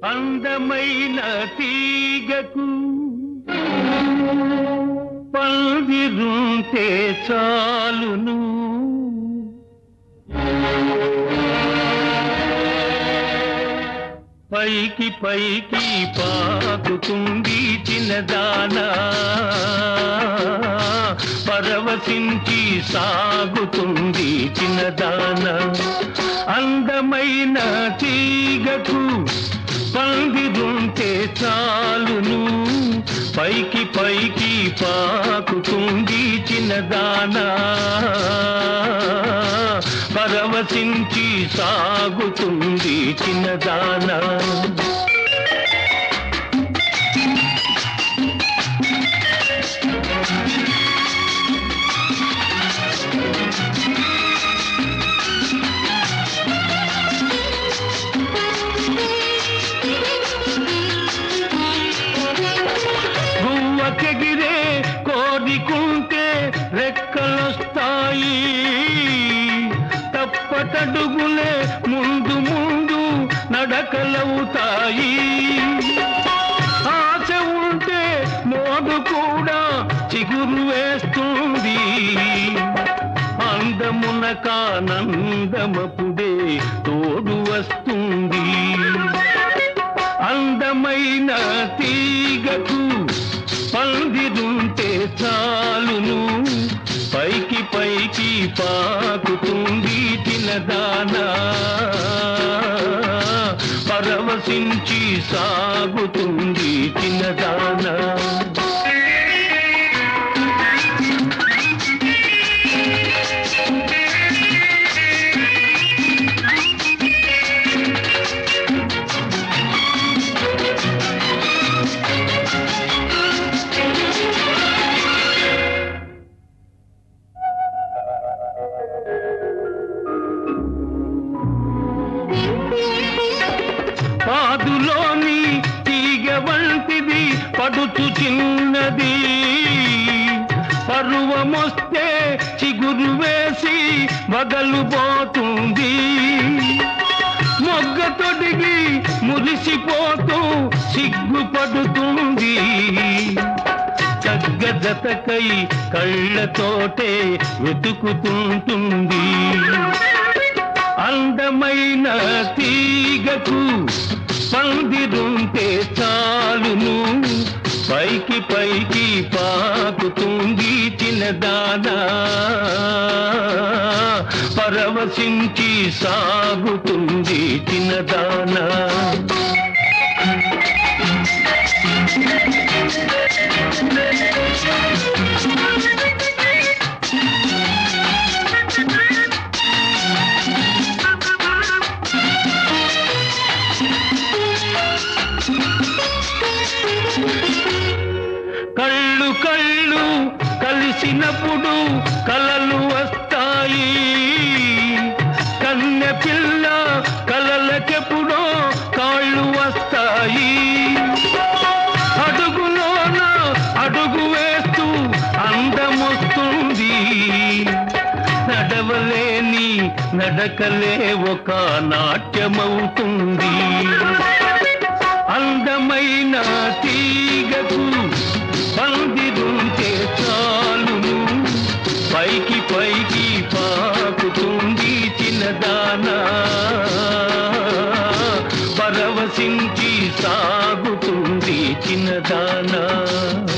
అందమైన తీగకు పందిరుంటే చాలును పైకి పైకి పాకుతుంది చిన్నదానా పరవశించి సాగుతుంది చిన్నదాన అందమైన తీగకు పందిరుంటే చాలును పైకి పైకి పాకుతుంది చిన్నదానా పరవశించి సాగుతుంది చిన్నదానా గువ్వకెగిరే కోరికుంటే రెక్కలొస్తాయి తప్పటడుగులే ముందు ముందు నడకలవుతాయి ఆశ ఉంటే మోదు కూడా చిగురు వేస్తుంది అందమున కానందమపుడే తోడు వస్తుంది అందమైన తీగకు పందిరుంటే చాలును పైకి పైకి పాకుతుంది తినదానా పరవశించి సాగుతుంది చిన్నదానా పాదులోని తీగ వంటిది పడుచు చిన్నది పరువమొస్తే చిగురు వేసి బగలు పోతుంది మొగ్గ తొడిగి మురిసిపోతూ సిగ్గుపడుతుంది జతకై కళ్ళతోటే వెతుకుతుంటుంది అందమైన తీగకు పందిరుంటే చాలును పైకి పైకి పాకుతుంది చిన్నదానా పరవశించి సాగుతుంది చిన్నదానా కళ్ళు కళ్ళు కలిసినప్పుడు కలలు వస్తాయి కన్నె పిల్ల కలలకెప్పుడో కాళ్ళు వస్తాయి అడుగులోన అడుగు వేస్తూ అందమొస్తుంది నడవలేని నడకలే ఒక నాట్యమవుతుంది అందమైన తీగకు పందిరుంటే చాలును పైకి పైకి పాకుతుంది చిన్నదానా పరవశించి సాగుతుంది చిన్నదానా